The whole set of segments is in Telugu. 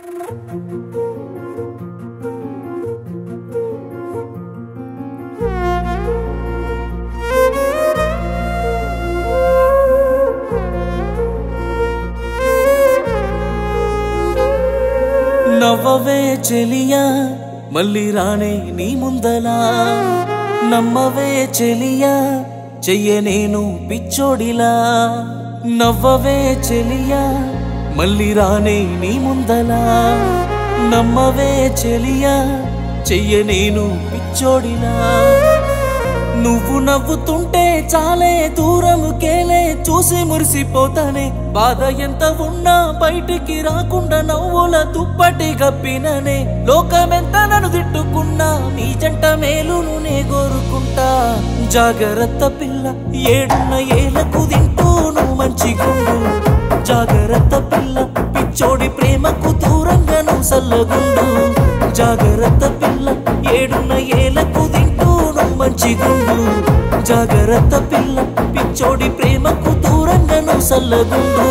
నవ్వవే చెలియా మళ్ళీ రానే నీ ముందలా నమ్మవే చెలియా చెయ్య నేను పిచ్చోడిలా నవ్వవే చెలియా మళ్ళీ రానే నీ ముందలా నమ్మవే చెలియా చెయ్య నేను పిచ్చోడిలా నువ్వు నవ్వుతుంటే చాలే దూరముకేలే చూసి మురిసిపోతానే బాధ ఎంత ఉన్నా బయటికి రాకుండా నవ్వుల దుప్పటి గప్పిననే లోకమెంత నన్ను తిట్టుకున్నా నీ జంట మేలును నే కోరుకుంటా జాగ్రత్త పిల్ల ఏడున్న ఏలకు తింటూ నువ్వు మంచి గుండు జాగ్రత్త పిల్ల పిచ్చోడి ప్రేమకు దూరంగా నువ్వు సల్లగుండు జాగ్రత్త పిల్ల ఏడున్న ఏలకు తింటూ నువ్వు మంచి గుండు జాగ్రత్త పిల్ల పిచ్చోడి ప్రేమకు దూరంగా నువ్వు సల్లగుండు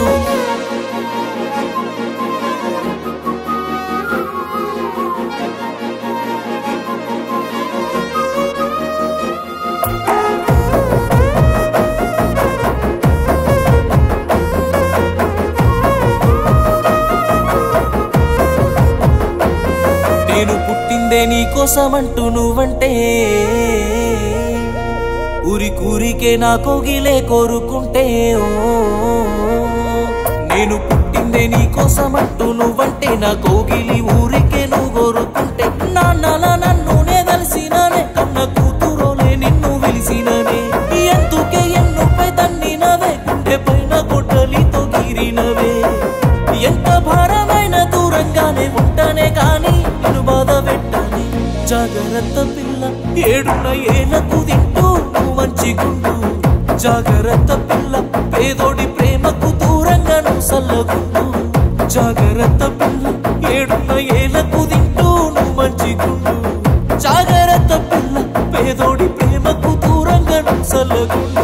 నేను పుట్టిందే నీ కోసమంటూ నువ్వంటే ఊరి కూరికే నా కోగిలే కోరుకుంటే ఓ నేను పుట్టిందే నీ కోసమంటూ నువ్వంటే నా కోగిలి ఊరికే నువ్వు కోరుకుంటే నాన్నలా నన్ను నే కలిసినానే కన్న కూతురోలే నిన్ను వెలిసిననే ఎందుకే ఎన్నుపై తన్నినవే గుండె పైన గొడ్డలితో గీరినవే ఎంత భారమైన దూరంగానే ఉంటానే కాని నేను బాధ పెట్టాలి జాగ్రత్త పిల్ల ఏడున్న ఏలకు తింటూ నువ్వు మంచి గుండు జాగ్రత్త పిల్ల పేదోడి ప్రేమకు దూరంగా నువ్వు సల్లగుండు జాగ్రత్త పిల్ల ఏడున్న ఏలకు తింటూ నువ్వు మంచి గుండు జాగ్రత్త పిల్ల పేదోడి ప్రేమకు దూరంగా నువ్వు సల్లగుండు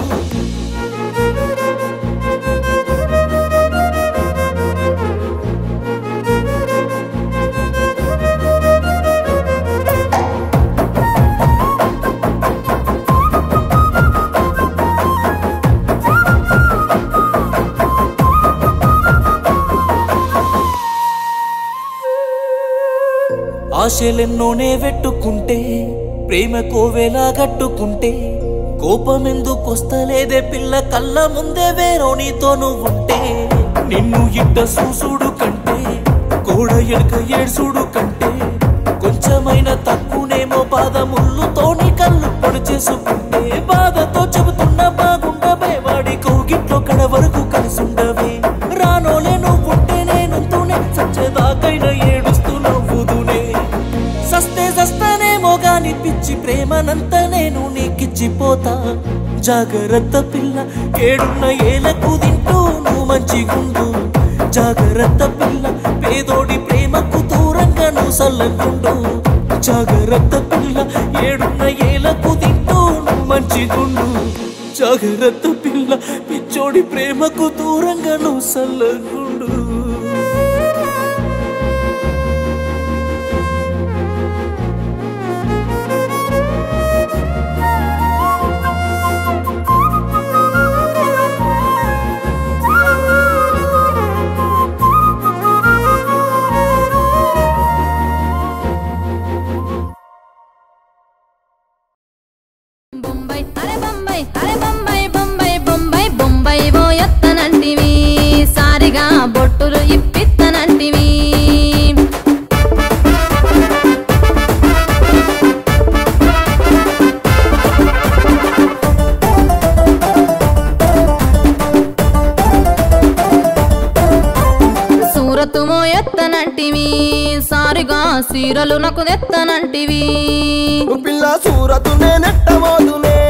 ఆశలెన్నోనే పెట్టుకుంటే ప్రేమ కోవేలా కట్టుకుంటే కోపమెందుకొస్తలేదే పిల్ల కళ్ళ ముందే వేరో నీతో నువ్వుంటే నిన్ను ఇట్ట చూసుడు కంటే కోడ ఎడక ఏడ్సుడు కంటే కొంచెమైన తక్కువనేమో పాదముళ్ళుతో నీ కళ్ళు పొడి చేసుకుంటే బాధతో చెబుతున్న బాగుండవే వాడి కోగిట్లో కడ వరకు కలిసుండవే రానోలే నువ్వుంటే నేనుంటూనే సచ్చేదాకైనా ఏడుస్తూ నవ్వుదునే సస్తే సస్తానేమో గాని పిచ్చి ప్రేమనంత నేను నీకిచ్చిపోతా జాగ్రత్త పిల్ల ఏడున్న ఏలకు తింటూ నువ్వు మంచి గుండు జాగ్రత్త పిల్ల పేదోడి ప్రేమకు దూరంగా నువ్వు సల్లగుండు జాగ్రత్త పిల్ల ఏడున్న ఏలకు తింటూ నువ్వు మంచి గుండు జాగ్రత్త పిల్ల పిచ్చోడి ప్రేమకు దూరంగా నువ్వు సల్లగుండు బొంబాయి అరే బొంబాయి అరే బొంబాయి బొంబాయి బొంబాయి బొంబాయి ఓ ఎత్తనంటివి సారిగా బొట్టులు ఇప్పిత్తనంటివి సూరతుమో ఎత్తనంటివి సారిగా సీరలు నాకు తెత్తనంటివి పిల్ల సూరతు నేనెట్టబోదునే